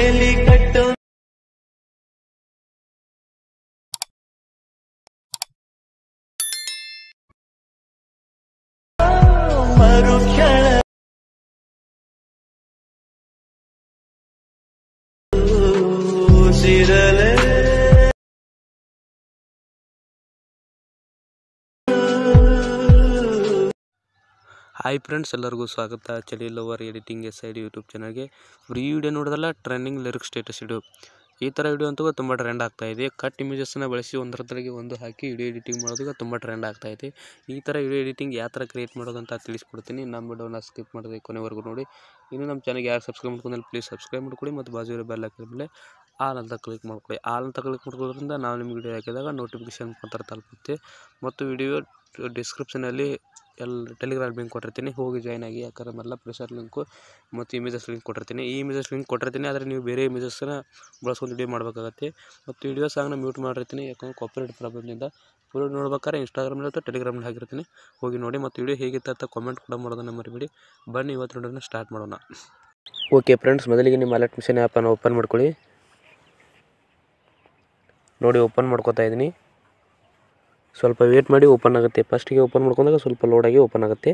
ಬೇಲಿ ಕಟ್ಟು ಮರುಕ್ಷಣ ಉಸಿರಲೇ hi friends ಎಲ್ಲರಿಗೂ ಸ್ವಾಗತ ಚಳಿ lover editing S I D YouTube ಚಾನಲ್ಗೆ ಈ ವಿಡಿಯೋ ನೋಡಿದಲ್ಲ ಟ್ರೆಂಡಿಂಗ್ ಲಿರಿಕ್ ಸ್ಟೇಟಸ್ ವಿಡಿಯೋ ಈ ಥರ ವಿಡಿಯೋ ಅಂತೂ ತುಂಬ ಟ್ರೆಂಡ್ ಆಗ್ತಾ ಇದೆ ಕಟ್ ಇಮೇಜಸ್ನ ಬಳಸಿ ಒಂದರ ತಲೆಗೆ ಒಂದು ಹಾಕಿ ವಿಡಿಯೋ ಎಡಿಟಿಂಗ್ ಮಾಡೋದಕ್ಕೆ ತುಂಬ ಟ್ರೆಂಡ್ ಆಗ್ತಾ ಇದೆ ಈ ಥರ ವಿಡಿಯೋ ಎಡಿಟಿಂಗ್ ಯಾವ ಥರ ಕ್ರಿಯೇಟ್ ಮಾಡೋದು ಅಂತ ತಿಳಿಸ್ಕೊಡ್ತೀನಿ ನಮ್ಮ ವಿಡಿಯೋನ ಸ್ಕಿಪ್ ಮಾಡಿದೆ ಕೊನೆವರೆಗೂ ನೋಡಿ ಇನ್ನು ನಮ್ಮ ಚಾನಲ್ಗೆ ಯಾರು ಸಬ್ಸ್ಕ್ರೈಬ್ ಮಾಡ್ಕೊಂಡ್ರೆ ಪ್ಲೀಸ್ ಸಬ್ಸ್ಕ್ರೈಬ್ ಮಾಡ್ಕೊಳ್ಳಿ ಮತ್ತು ಬಾಜು ಇರೋ ಬೆಲ್ ಹಾಕಿದ ಮೇಲೆ ಆಲ್ ಅಂತ ಕ್ಲಿಕ್ ಮಾಡ್ಕೊಳ್ಳಿ ಆಲ್ ಅಂತ ಕ್ಲಿಕ್ ಮಾಡ್ಕೊಳ್ಳೋದ್ರಿಂದ ನಾವು ನಿಮ್ಮ ವಿಡಿಯೋ ಹಾಕಿದಾಗ ನೋಟಿಫಿಕೇಶನ್ ಮುಖಾಂತರ ತಲುಪುತ್ತೆ ಮತ್ತು ವಿಡಿಯೋ ಡಿಸ್ಕ್ರಿಪ್ಷನಲ್ಲಿ ಎಲ್ಲ ಟೆಲಿಗ್ರಾಮ್ ಲಿಂಕ್ ಕೊಟ್ಟಿರ್ತೀನಿ ಹೋಗಿ ಜಾಯ್ನ್ ಆಗಿ ಯಾಕಂದ್ರೆ ಎಲ್ಲ ಪ್ರೆಷರ್ ಲಿಂಕು ಮತ್ತು ಇಮೇಜಸ್ ಲಿಂಕ್ ಕೊಟ್ಟಿರ್ತೀನಿ ಈ ಇಮೇಜಸ್ ಲಿಂಕ್ ಕೊಟ್ಟಿರ್ತೀನಿ ಆದರೆ ನೀವು ಬೇರೆ ಇಮೇಜಸ್ನ ಬಳಸ್ಕೊಂಡು ವಿಡಿಯೋ ಮಾಡಬೇಕಾಗತ್ತೆ ಮತ್ತು ವಿಡಿಯೋ ಸಾಂಗ್ನ ಮ್ಯೂಟ್ ಮಾಡಿರ್ತೀನಿ ಯಾಕಂದ್ರೆ ಕಾಪಿರೈಟ್ ಪ್ರಾಬ್ಲಮ್ನಿಂದ ಫುಲ್ ನೋಡ್ಬೇಕಾದ್ರೆ ಇನ್ಸ್ಟಾಗ್ರಾಮ್ನಲ್ಲಿ ಅಥವಾ ಟೆಲಿಗ್ರಾಮ್ನಲ್ಲಿ ಹಾಕಿರ್ತೀನಿ ಹೋಗಿ ನೋಡಿ ಮತ್ತು ವಿಡಿಯೋ ಹೇಗಿತ್ತು ಅಂತ ಕಾಮೆಂಟ್ ಕೂಡ ಮಾಡೋದನ್ನು ಮರಿಬೇಡಿ ಬನ್ನಿ ಇವತ್ತು ನೋಡೋಣ ಸ್ಟಾರ್ಟ್ ಮಾಡೋಣ ಓಕೆ ಫ್ರೆಂಡ್ಸ್ ಮೊದಲಿಗೆ ನಿಮ್ಮ ಅಲರ್ಟ್ ಮಿಷನ್ ಆ್ಯಪನ್ನು ಓಪನ್ ಮಾಡ್ಕೊಳ್ಳಿ ನೋಡಿ ಓಪನ್ ಮಾಡ್ಕೊತಾ ಇದ್ದೀನಿ ಸ್ವಲ್ಪ ವೇಟ್ ಮಾಡಿ ಓಪನ್ ಆಗುತ್ತೆ ಫಸ್ಟಿಗೆ ಓಪನ್ ಮಾಡ್ಕೊಂಡಾಗ ಸ್ವಲ್ಪ ಲೋಡಾಗಿ ಓಪನ್ ಆಗುತ್ತೆ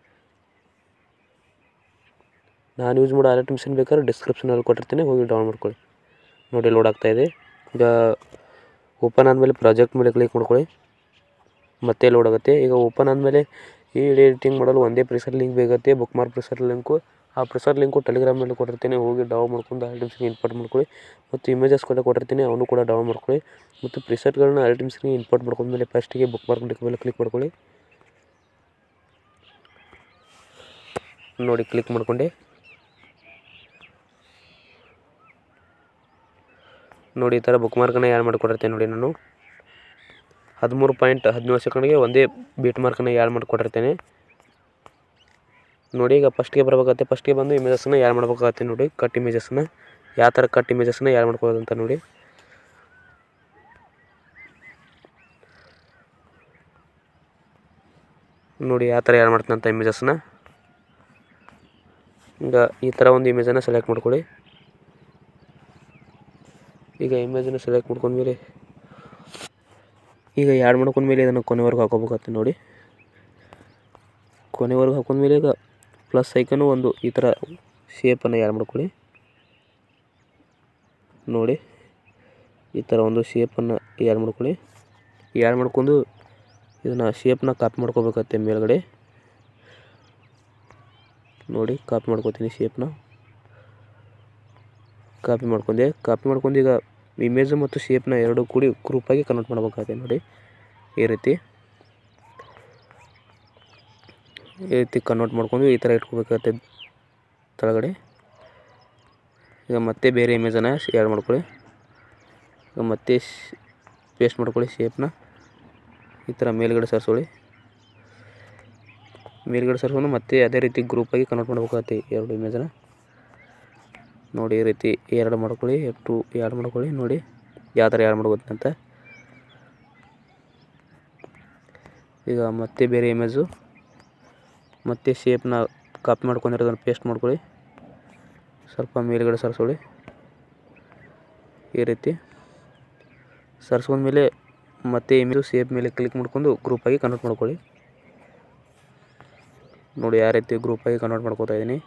ನಾನು ಯೂಸ್ ಮಾಡೋ ಅಲರ್ಟ್ ಮಿಷನ್ ಬೇಕಾದ್ರೆ ಡಿಸ್ಕ್ರಿಪ್ಷನಲ್ಲಿ ಕೊಟ್ಟಿರ್ತೀನಿ ಹೋಗಿ ಡೌನ್ ಮಾಡ್ಕೊಳ್ಳಿ ನೋಡಿ ಲೋಡ್ ಆಗ್ತಾ ಇದೆ ಈಗ ಓಪನ್ ಆದಮೇಲೆ ಪ್ರಾಜೆಕ್ಟ್ ಮೇಲೆ ಕ್ಲಿಕ್ ಮಾಡ್ಕೊಳ್ಳಿ ಮತ್ತೆ ಲೋಡ್ ಆಗುತ್ತೆ ಈಗ ಓಪನ್ ಆದಮೇಲೆ ಈ ಎಡಿಟಿಂಗ್ ಮಾಡಲು ಒಂದೇ ಪ್ರೆಸರ್ ಲಿಂಕ್ ಬೇಕಾಗುತ್ತೆ ಬುಕ್ ಮಾರ್ಕ್ ಪ್ರೆಸರ್ ಲಿಂಕು ಆ ಪ್ರೆಸರ್ ಲಿಂಕು ಟೆಲಿಗ್ರಾಮಲ್ಲಿ ಕೊಟ್ಟಿರ್ತೀನಿ ಹೋಗಿ ಡೌನ್ ಮಾಡ್ಕೊಂಡು ಐಟಮ್ಸ್ಗೆ ಇಂಪೋರ್ಟ್ ಮಾಡ್ಕೊಳ್ಳಿ ಮತ್ತು ಇಮೇಜಸ್ ಕೂಡ ಕೊಟ್ಟಿರ್ತೀನಿ ಅವನು ಕೂಡ ಡೌನ್ ಮಾಡ್ಕೊಳ್ಳಿ ಮತ್ತು ಪ್ರಿಸೆಟ್ಗಳನ್ನ ಐಟಮ್ಸ್ಗೆ ಇಂಪೋರ್ಟ್ ಮಾಡ್ಕೊಂಡ್ಮೇಲೆ ಫಸ್ಟಿಗೆ ಬುಕ್ ಮಾರ್ಕ್ ಲಿಂಕ್ ಮೇಲೆ ಕ್ಲಿಕ್ ಮಾಡ್ಕೊಳ್ಳಿ ನೋಡಿ ಕ್ಲಿಕ್ ಮಾಡ್ಕೊಂಡೆ ನೋಡಿ ಈ ಥರ ಬುಕ್ ಮಾರ್ಕನ್ನ ಯಾಡ್ ಮಾಡಿಕೊಡಿರ್ತೇನೆ ನೋಡಿ ನಾನು ಹದಿಮೂರು ಪಾಯಿಂಟ್ ಹದಿನೇಳು ಸೆಕೆಂಡ್ಗೆ ಒಂದೇ ಬೀಟ್ ಮಾರ್ಕನ್ನು ಯಾಡ್ ಮಾಡಿಕೊಡಿರ್ತೇನೆ ನೋಡಿ ಈಗ ಫಸ್ಟ್ಗೆ ಬರ್ಬೇಕಾಗತ್ತೆ ಫಸ್ಟ್ಗೆ ಬಂದು ಇಮೇಜಸ್ನ ಯಾಡ್ ಮಾಡ್ಬೇಕಾಗತ್ತೆ ನೋಡಿ ಕಟ್ ಇಮೇಜಸ್ನ ಯಾವ ಥರ ಕಟ್ ಇಮೇಜಸ್ನ ಯಾಡ್ ಮಾಡ್ಕೊಳ್ಳೋದು ಅಂತ ನೋಡಿ ನೋಡಿ ಯಾವ ಥರ ಯಾಡ್ ಮಾಡ್ತೀನಿ ಅಂತ ಇಮೇಜಸ್ನ ಈಗ ಈ ಥರ ಒಂದು ಇಮೇಜನ್ನು ಸೆಲೆಕ್ಟ್ ಮಾಡ್ಕೊಳ್ಳಿ ಈಗ ಇಮೇಜನ್ನು ಸೆಲೆಕ್ಟ್ ಮಾಡ್ಕೊಂಡ್ಮೇಲೆ ಈಗ ಯಾಡ್ ಮಾಡ್ಕೊಂಡ್ಮೇಲೆ ಇದನ್ನು ಕೊನೆವರೆಗೂ ಹಾಕೋಬೇಕಾಗತ್ತೆ ನೋಡಿ ಕೊನೆವರೆಗೂ ಹಾಕೊಂಡ್ಮೇಲೆ ಈಗ ಪ್ಲಸ್ ಐಕನು ಒಂದು ಈ ಥರ ಶೇಪನ್ನು ಯಾಡ್ ಮಾಡ್ಕೊಳ್ಳಿ ನೋಡಿ ಈ ಥರ ಒಂದು ಶೇಪನ್ನು ಯಾಡ್ ಮಾಡ್ಕೊಳ್ಳಿ ಯಾಡ್ ಮಾಡ್ಕೊಂಡು ಇದನ್ನು ಶೇಪ್ನ ಕಾಪಿ ಮಾಡ್ಕೋಬೇಕಾಗತ್ತೆ ಮೇಲ್ಗಡೆ ನೋಡಿ ಕಾಪಿ ಮಾಡ್ಕೋತೀನಿ ಶೇಪ್ನ ಕಾಪಿ ಮಾಡ್ಕೊಂಡೆ ಕಾಪಿ ಮಾಡ್ಕೊಂಡು ಈಗ ಇಮೇಜ್ ಮತ್ತು ಶೇಪ್ನ ಎರಡು ಕೂಡಿ ಗ್ರೂಪಾಗಿ ಕನ್ವರ್ಟ್ ಮಾಡ್ಬೇಕಾಗುತ್ತೆ ನೋಡಿ ಈ ರೀತಿ ಈ ರೀತಿ ಕನ್ವರ್ಟ್ ಮಾಡ್ಕೊಂಡು ಈ ಥರ ಇಟ್ಕೋಬೇಕಾಗತ್ತೆ ಕೆಳಗಡೆ ಈಗ ಮತ್ತೆ ಬೇರೆ ಇಮೇಜನ್ನು ಆ್ಯಡ್ ಮಾಡ್ಕೊಳ್ಳಿ ಈಗ ಮತ್ತೆ ಪೇಸ್ಟ್ ಮಾಡ್ಕೊಳ್ಳಿ ಶೇಪ್ನ ಈ ಥರ ಮೇಲ್ಗಡೆ ಸರ್ಸೋಳಿ ಮೇಲ್ಗಡೆ ಸರ್ಸ್ಕೊಂಡು ಮತ್ತೆ ಅದೇ ರೀತಿ ಗ್ರೂಪಾಗಿ ಕನ್ವರ್ಟ್ ಮಾಡ್ಬೇಕಾಗತ್ತೆ ಎರಡು ಇಮೇಜನ್ನ ನೋಡಿ ಈ ರೀತಿ ಎರಡು ಮಾಡ್ಕೊಳ್ಳಿ ಟು ಎರಡು ಮಾಡ್ಕೊಳ್ಳಿ ನೋಡಿ ಯಾವ ಥರ ಎರಡು ಮಾಡ್ಬೋದು ಅಂತ ಈಗ ಮತ್ತೆ ಬೇರೆ ಇಮೇಜು ಮತ್ತೆ ಶೇಪ್ನ ಕಾಪಿ ಮಾಡ್ಕೊಂಡಿರೋದನ್ನು ಪೇಸ್ಟ್ ಮಾಡ್ಕೊಳ್ಳಿ ಸ್ವಲ್ಪ ಮೇಲ್ಗಡೆ ಸರ್ಸೋಳಿ ಈ ರೀತಿ ಸರ್ಸ್ಕೊಂಡ್ಮೇಲೆ ಮತ್ತೆ ಇಮೇಜು ಶೇಪ್ ಮೇಲೆ ಕ್ಲಿಕ್ ಮಾಡ್ಕೊಂಡು ಗ್ರೂಪಾಗಿ ಕನ್ವರ್ಟ್ ಮಾಡ್ಕೊಳ್ಳಿ ನೋಡಿ ಯಾವ ರೀತಿ ಗ್ರೂಪಾಗಿ ಕನ್ವರ್ಟ್ ಮಾಡ್ಕೋತಾ ಇದ್ದೀನಿ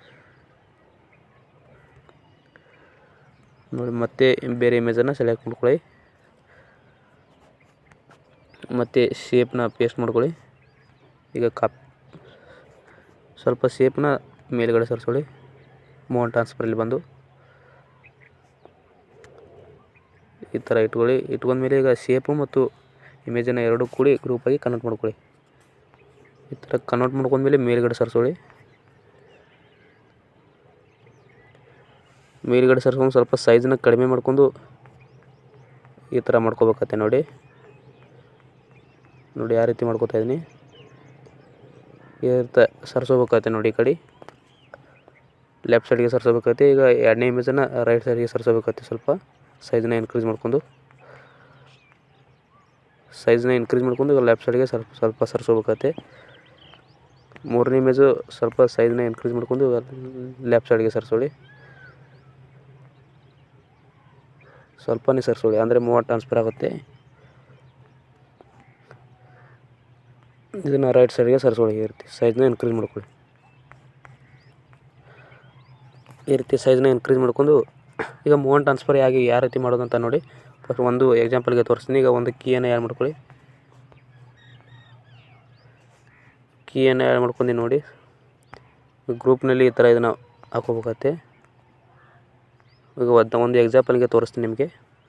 ನೋಡಿ ಮತ್ತೆ ಬೇರೆ ಇಮೇಜನ್ನು ಸೆಲೆಕ್ಟ್ ಮಾಡ್ಕೊಳ್ಳಿ ಮತ್ತು ಶೇಪ್ನ ಪೇಸ್ಟ್ ಮಾಡ್ಕೊಳ್ಳಿ ಈಗ ಕಾಪ್ ಸ್ವಲ್ಪ ಶೇಪ್ನ ಮೇಲ್ಗಡೆ ಸರ್ಸೋಳಿ ಮೋಹನ್ ಟ್ರಾನ್ಸ್ಫರಲ್ಲಿ ಬಂದು ಈ ಥರ ಇಟ್ಕೊಳ್ಳಿ ಇಟ್ಕೊಂಡ್ಮೇಲೆ ಈಗ ಶೇಪು ಮತ್ತು ಇಮೇಜನ್ನು ಎರಡು ಕೂಡಿ ಗ್ರೂಪಾಗಿ ಕನ್ವರ್ಟ್ ಮಾಡ್ಕೊಳ್ಳಿ ಈ ಥರ ಕನ್ವರ್ಟ್ ಮಾಡ್ಕೊಂಡ್ಮೇಲೆ ಮೇಲ್ಗಡೆ ಸರ್ಸೋಳಿ ಮೇಲ್ಗಡೆ ಸರ್ಸ್ಕೊಂಡು ಸ್ವಲ್ಪ ಸೈಜನ್ನ ಕಡಿಮೆ ಮಾಡ್ಕೊಂಡು ಈ ಥರ ಮಾಡ್ಕೋಬೇಕತ್ತೆ ನೋಡಿ ನೋಡಿ ಯಾವ ರೀತಿ ಮಾಡ್ಕೋತಾ ಇದ್ದೀನಿ ಈ ರೀತಿ ಸರ್ಸೋಬೇಕಾಗತ್ತೆ ನೋಡಿ ಈ ಕಡೆ ಲೆಫ್ಟ್ ಸೈಡ್ಗೆ ಸರ್ಸೋಬೇಕಾಗತ್ತೆ ಈಗ ಎರಡನೇ ಇಮೇಜನ್ನು ರೈಟ್ ಸೈಡ್ಗೆ ಸರ್ಸೋಬೇಕಾಗತ್ತೆ ಸ್ವಲ್ಪ ಸೈಜನ್ನ ಇನ್ಕ್ರೀಸ್ ಮಾಡ್ಕೊಂಡು ಸೈಜ್ನ ಇನ್ಕ್ರೀಸ್ ಮಾಡ್ಕೊಂಡು ಈಗ ಲೆಫ್ಟ್ ಸೈಡ್ಗೆ ಸ್ವಲ್ಪ ಸ್ವಲ್ಪ ಸರ್ಸೋಬೇಕಾಗತ್ತೆ ಮೂರನೇ ಇಮೇಜು ಸ್ವಲ್ಪ ಸೈಜ್ನ ಇನ್ಕ್ರೀಸ್ ಮಾಡ್ಕೊಂಡು ಲೆಫ್ಟ್ ಸೈಡ್ಗೆ ಸರ್ಸೋಳಿ ಸ್ವಲ್ಪನೇ ಸರಿಸೋಳಿ ಅಂದರೆ ಮೂವತ್ತು ಟ್ರಾನ್ಸ್ಫರ್ ಆಗುತ್ತೆ ಇದನ್ನು ರೈಟ್ ಸೈಡ್ಗೆ ಸರಿಸೋಳಿ ಈ ರೀತಿ ಸೈಜ್ನ ಇನ್ಕ್ರೀಸ್ ಮಾಡ್ಕೊಳ್ಳಿ ಈ ರೀತಿ ಸೈಜ್ನ ಇನ್ಕ್ರೀಸ್ ಮಾಡ್ಕೊಂಡು ಈಗ ಮೂವನ್ ಟ್ರಾನ್ಸ್ಫರ್ ಹೇಗೆ ಯಾವ ರೀತಿ ಮಾಡೋದು ಅಂತ ನೋಡಿ ಫಸ್ಟ್ ಒಂದು ಎಕ್ಸಾಂಪಲ್ಗೆ ತೋರಿಸ್ತೀನಿ ಈಗ ಒಂದು ಕೀಯನ್ನು ಆ್ಯಡ್ ಮಾಡ್ಕೊಳ್ಳಿ ಕೀಯನ್ನು ಆ್ಯಡ್ ಮಾಡ್ಕೊಂಡು ನೋಡಿ ಗ್ರೂಪ್ನಲ್ಲಿ ಈ ಥರ ಇದನ್ನು ಹಾಕೋಬೇಕಾಗತ್ತೆ ಈಗ ಒಂದು ಒಂದು ಎಕ್ಸಾಂಪಲ್ಗೆ ತೋರಿಸ್ತೀನಿ ನಿಮಗೆ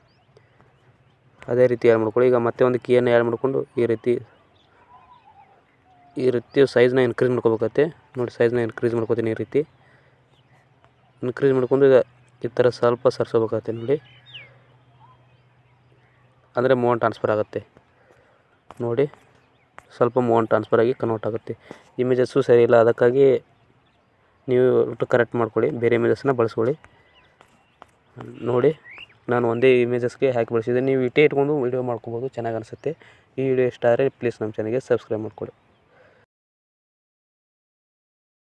ಅದೇ ರೀತಿ ಆ್ಯಡ್ ಮಾಡ್ಕೊಳ್ಳಿ ಈಗ ಮತ್ತೆ ಒಂದು ಕೀಯನ್ನು ಆ್ಯಡ್ ಮಾಡಿಕೊಂಡು ಈ ರೀತಿ ಈ ರೀತಿ ಸೈಜ್ನ ಇನ್ಕ್ರೀಸ್ ಮಾಡ್ಕೋಬೇಕಾಗತ್ತೆ ನೋಡಿ ಸೈಜ್ನ ಇನ್ಕ್ರೀಸ್ ಮಾಡ್ಕೋತೀನಿ ಈ ರೀತಿ ಇನ್ಕ್ರೀಸ್ ಮಾಡ್ಕೊಂಡು ಈಗ ಈ ಥರ ಸ್ವಲ್ಪ ಸರ್ಸೋಬೇಕಾಗತ್ತೆ ನೋಡಿ ಅಂದರೆ ಮೋಹನ್ ಟ್ರಾನ್ಸ್ಫರ್ ಆಗುತ್ತೆ ನೋಡಿ ಸ್ವಲ್ಪ ಮೋಹನ್ ಟ್ರಾನ್ಸ್ಫರ್ ಆಗಿ ಕನ್ವರ್ಟ್ ಆಗುತ್ತೆ ಇಮೇಜಸ್ಸು ಸರಿ ಇಲ್ಲ ಅದಕ್ಕಾಗಿ ನೀವು ಕರೆಕ್ಟ್ ಮಾಡ್ಕೊಳ್ಳಿ ಬೇರೆ ಇಮೇಜಸ್ನ ಬಳಸ್ಕೊಳ್ಳಿ ನೋಡಿ ನಾನು ಒಂದೇ ಇಮೇಜಸ್ಗೆ ಹಾಕಿ ಬಳಸಿದ್ದೆ ನೀವು ಇಟ್ಟೇ ಇಟ್ಕೊಂಡು ವೀಡಿಯೋ ಮಾಡ್ಕೊಬೋದು ಚೆನ್ನಾಗಿ ಅನಿಸುತ್ತೆ ಈ ವಿಡಿಯೋ ಇಷ್ಟ ಆದರೆ ಪ್ಲೀಸ್ ನಮ್ಮ ಚಾನಲ್ಗೆ ಸಬ್ಸ್ಕ್ರೈಬ್ ಮಾಡ್ಕೊಳ್ಳಿ